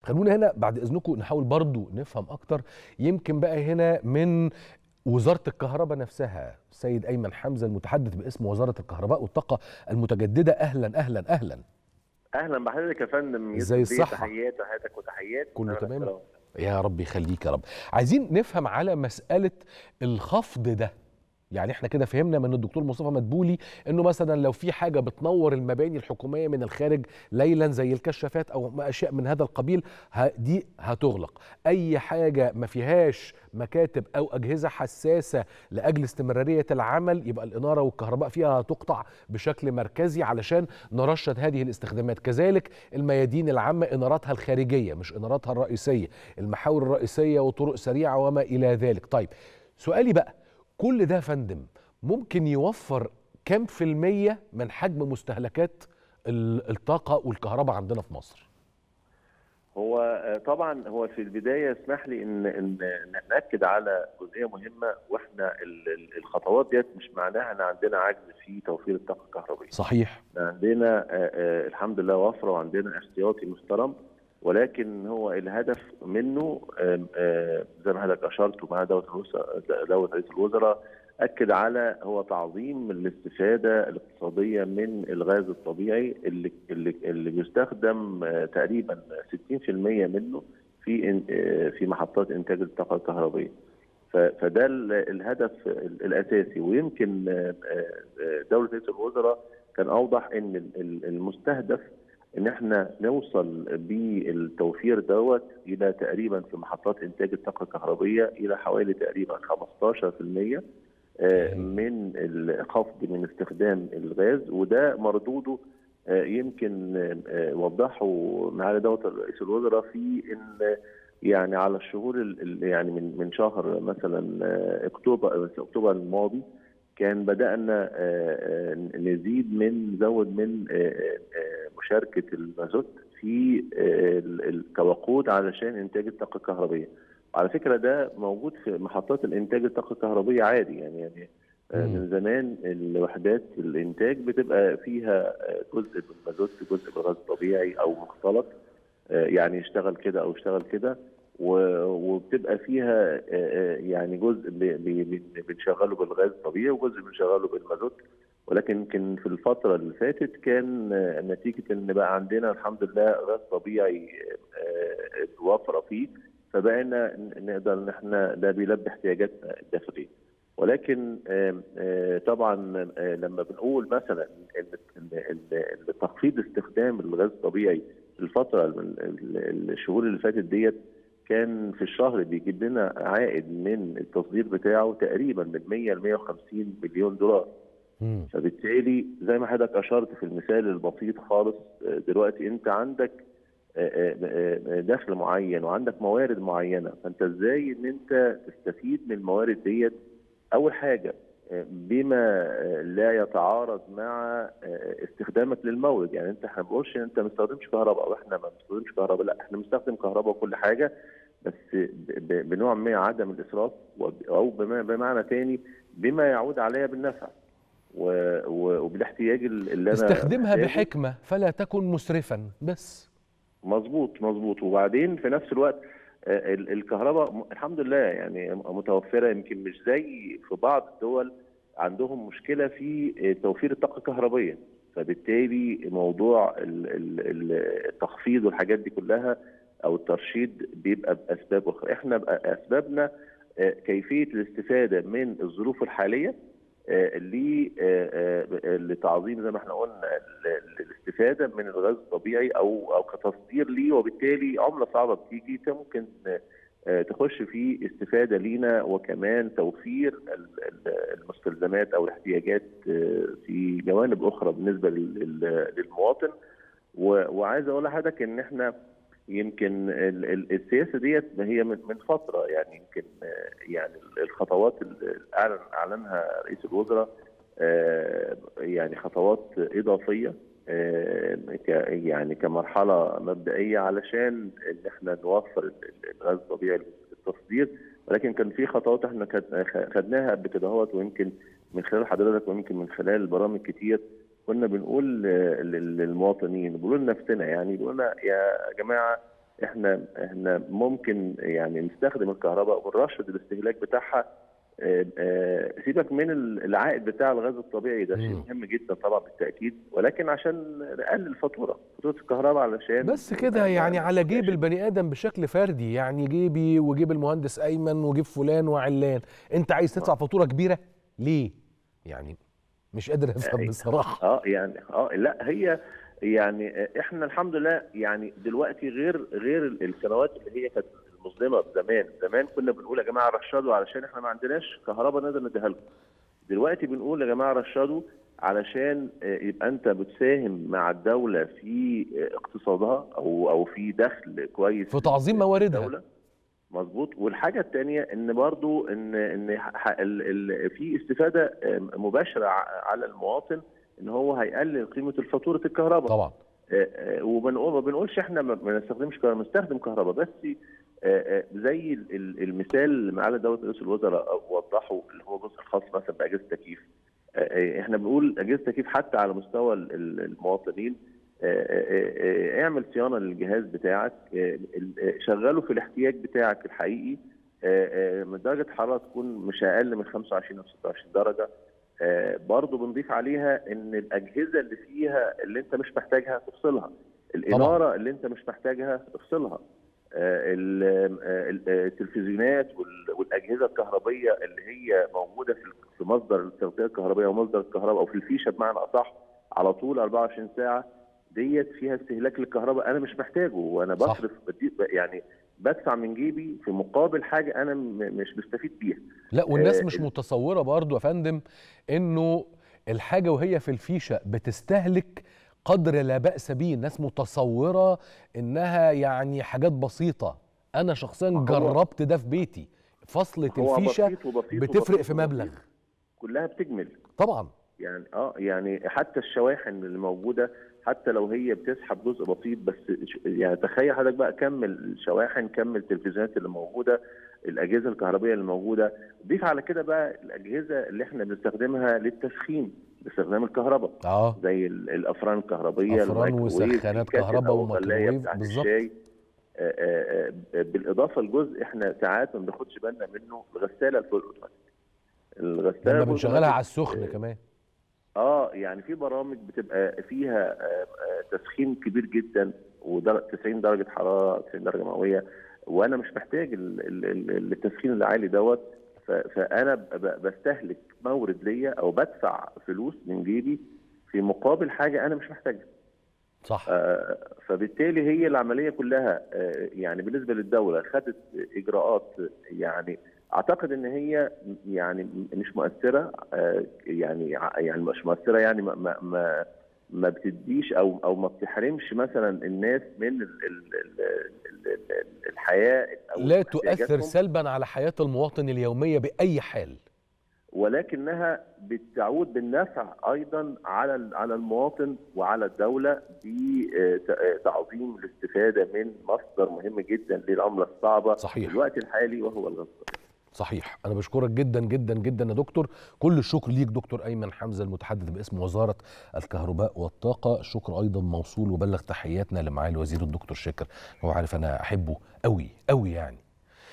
خلونا هنا بعد اذنكم نحاول برضو نفهم اكتر يمكن بقى هنا من وزاره الكهرباء نفسها السيد ايمن حمزه المتحدث باسم وزاره الكهرباء والطاقه المتجدده اهلا اهلا اهلا اهلا بحضرتك يا فندم ازاي الصحه تحيات تحياتك وتحيات كله تمام يا رب يخليك يا رب عايزين نفهم على مساله الخفض ده يعني احنا كده فهمنا من الدكتور مصطفى مدبولي انه مثلا لو في حاجه بتنور المباني الحكوميه من الخارج ليلا زي الكشافات او اشياء من هذا القبيل دي هتغلق اي حاجه ما فيهاش مكاتب او اجهزه حساسه لاجل استمراريه العمل يبقى الاناره والكهرباء فيها هتقطع بشكل مركزي علشان نرشد هذه الاستخدامات كذلك الميادين العامه اناراتها الخارجيه مش اناراتها الرئيسيه المحاور الرئيسيه وطرق سريعه وما الى ذلك طيب سؤالي بقى كل ده يا فندم ممكن يوفر كام في المية من حجم مستهلكات الطاقة والكهرباء عندنا في مصر؟ هو طبعا هو في البدايه اسمح لي ان ان ناكد على جزئيه مهمه واحنا الخطوات ديت مش معناها ان عندنا عجز في توفير الطاقه الكهربائيه. صحيح. عندنا الحمد لله وفره وعندنا احتياطي محترم ولكن هو الهدف منه زي ما حضرتك اشرت ومع دوله دوله رئيس الوزراء اكد على هو تعظيم الاستفاده الاقتصاديه من الغاز الطبيعي اللي اللي, اللي بيستخدم تقريبا 60% منه في في محطات انتاج الطاقه الكهربائيه. فده الهدف الاساسي ويمكن دوله رئيس الوزراء كان اوضح ان المستهدف ان احنا نوصل بالتوفير دوت الى تقريبا في محطات انتاج الطاقه الكهربائيه الى حوالي تقريبا 15% من الخفض من استخدام الغاز وده مردوده يمكن وضحه معالي دوله رئيس الوزراء في ان يعني على الشهور يعني من من شهر مثلا اكتوبر اكتوبر الماضي كان بدانا نزيد من نزود من مشاركه المازوت في كوقود علشان انتاج الطاقه الكهربائيه. على فكره ده موجود في محطات الانتاج الطاقه الكهربائيه عادي يعني يعني من زمان الوحدات الانتاج بتبقى فيها جزء بالمازوت جزء بالغاز طبيعي او مختلط يعني يشتغل كده او يشتغل كده وبتبقى فيها يعني جزء بنشغله بالغاز الطبيعي وجزء بنشغله بالمازوت ولكن يمكن في الفترة اللي فاتت كان نتيجة ان بقى عندنا الحمد لله غاز طبيعي وفرة فيه فبقينا نقدر ان احنا ده بيلبي احتياجاتنا الداخلية ولكن طبعا لما بنقول مثلا ان تخفيض استخدام الغاز الطبيعي في الفترة الشهور اللي فاتت ديت كان في الشهر بيجيب لنا عائد من التصدير بتاعه تقريبا من 100 ل 150 مليون دولار مم. فبالتالي زي ما حضرتك اشرت في المثال البسيط خالص دلوقتي انت عندك دخل معين وعندك موارد معينه فانت ازاي ان انت تستفيد من الموارد ديت اول حاجه بما لا يتعارض مع استخدامك للمورد يعني انت احنا ما بنقولش ان انت ما بتستخدمش كهرباء او احنا ما بنستخدمش كهرباء لا احنا بنستخدم كهرباء وكل حاجه بس بنوع ما عدم الاسراف او بمعنى ثاني بما يعود عليا بالنفع وبالاحتياج اللي انا استخدمها بحكمه فلا تكن مسرفا بس مظبوط مظبوط وبعدين في نفس الوقت الكهرباء الحمد لله يعني متوفره يمكن مش زي في بعض الدول عندهم مشكله في توفير الطاقه الكهربائيه فبالتالي موضوع التخفيض والحاجات دي كلها او الترشيد بيبقى باسباب اخرى احنا اسبابنا كيفيه الاستفاده من الظروف الحاليه لتعظيم زي ما احنا قلنا الاستفاده من الغاز الطبيعي او او كتصدير ليه وبالتالي عمله صعبه بتيجي ممكن تخش في استفاده لينا وكمان توفير المستلزمات او الاحتياجات في جوانب اخرى بالنسبه للمواطن وعايز اقول لحضرتك ان احنا يمكن السياسه ديت هي من فتره يعني يمكن يعني الخطوات اللي اعلن اعلنها رئيس الوزراء يعني خطوات اضافيه يعني كمرحله مبدئيه علشان ان احنا نوفر الغاز الطبيعي للتصدير ولكن كان في خطوات احنا خدناها قبل كده اهوت ويمكن من خلال حضرتك ويمكن من خلال برامج كتير كنا بنقول للمواطنين بنقول لنفسنا يعني بنقول يا جماعه احنا احنا ممكن يعني نستخدم الكهرباء ونرشد الاستهلاك بتاعها آه، آه، سيبك من العائد بتاع الغاز الطبيعي ده شيء مم. مهم جدا طبعا بالتاكيد ولكن عشان نقلل الفاتوره فاتوره الكهرباء علشان بس كده ما- يعني ما- على جيب ما- البني ادم بشكل فردي يعني جيبي وجيب المهندس ايمن وجيب فلان وعلان انت عايز تدفع فاتوره كبيره ليه يعني مش قادر افهم يعني- بصراحه اه يعني اه لا هي يعني احنا الحمد لله يعني دلوقتي غير غير السنوات اللي هي كانت المظلمه زمان زمان كنا بنقول يا جماعه رشدوا علشان احنا ما عندناش كهرباء نقدر نديها لكم دلوقتي بنقول يا جماعه رشدوا علشان آه، يبقى انت بتساهم مع الدوله في آه، اقتصادها او او في دخل كويس في تعظيم مواردها. للدولة. مظبوط والحاجه الثانيه ان برضو ان ان ح- ال- ال- في استفاده آه، مباشره ع- على المواطن ان هو هيقلل قيمه فاتوره الكهرباء طبعا آه، آه، وبنقول ما بنقولش احنا ما ما نستخدمش كهرباء بنستخدم كهرباء بس آه، آه، زي ال- ال- المثال اللي معالي دوله رئيس الوزراء وضحوا اللي هو الجزء الخاص مثلا باجهزه التكييف آه، آه، احنا بنقول اجهزه التكييف حتى على مستوى ال- ال- المواطنين آه، آه، آه، اعمل صيانه للجهاز بتاعك آه، ال- آه، شغله في الاحتياج بتاعك الحقيقي آه، آه، من درجه حراره تكون مش اقل من 25 او 26 درجه آه، برضه بنضيف عليها ان الاجهزه اللي فيها اللي انت مش محتاجها تفصلها الاناره اللي انت مش محتاجها تفصلها آه، ال- آه، ال- آه، التلفزيونات وال- والاجهزه الكهربيه اللي هي موجوده في في مصدر التغطيه الكهربائيه ومصدر الكهرباء او في الفيشه بمعنى اصح على طول 24 ساعه ديت فيها استهلاك للكهرباء انا مش محتاجه وانا صح. بصرف بدي- يعني بدفع من جيبي في مقابل حاجه انا م- مش مستفيد بيها لا والناس آه، مش ال- متصوره برضو يا فندم انه الحاجه وهي في الفيشه بتستهلك قدر لا باس به الناس متصوره انها يعني حاجات بسيطه انا شخصيا هو- جربت ده في بيتي فصلة هو الفيشه بسيط وبسيط بتفرق وبسيط في مبلغ وبسيط. كلها بتجمل طبعا يعني اه يعني حتى الشواحن اللي موجوده حتى لو هي بتسحب جزء بسيط بس ش- يعني تخيل حضرتك بقى كمل الشواحن كمل التلفزيونات اللي موجوده الاجهزه الكهربائيه اللي موجوده ضيف على كده بقى الاجهزه اللي احنا بنستخدمها للتسخين باستخدام الكهرباء اه زي ال- الافران الكهربيه أفران الميكروويف، وسخانات الكاتل كهرباء أو الغلاية وميكروويف، بتاعت بالظبط. الشاي. آه، آه، آه، بالاضافه لجزء احنا ساعات ما بناخدش بالنا منه الغساله الفول اوتوماتيك الغساله لما الفول بنشغلها على أوتوماتيك، السخن آه، كمان اه يعني في برامج بتبقى فيها آه، آه، تسخين كبير جدا و90 درجه حراره 90 درجه مئويه وانا مش محتاج ال- ال- ال- التسخين العالي دوت ف- فانا ب- ب- بستهلك مورد ليا او بدفع فلوس من جيبي في مقابل حاجه انا مش محتاجها صح آه، فبالتالي هي العمليه كلها آه، يعني بالنسبه للدوله خدت اجراءات يعني اعتقد ان هي يعني مش مؤثره آه، يعني ع- يعني مش مؤثره يعني ما ما ما, ما بتديش او او ما بتحرمش مثلا الناس من ال ال ال ال ال الحياه او لا تؤثر احتياجاتهم. سلبا على حياه المواطن اليوميه باي حال ولكنها بتعود بالنفع ايضا على على المواطن وعلى الدوله بتعظيم الاستفاده من مصدر مهم جدا للعمله الصعبه صحيح. في الوقت الحالي وهو الغاز صحيح انا بشكرك جدا جدا جدا يا دكتور كل الشكر ليك دكتور ايمن حمزه المتحدث باسم وزاره الكهرباء والطاقه الشكر ايضا موصول وبلغ تحياتنا لمعالي الوزير الدكتور شاكر هو عارف انا احبه قوي قوي يعني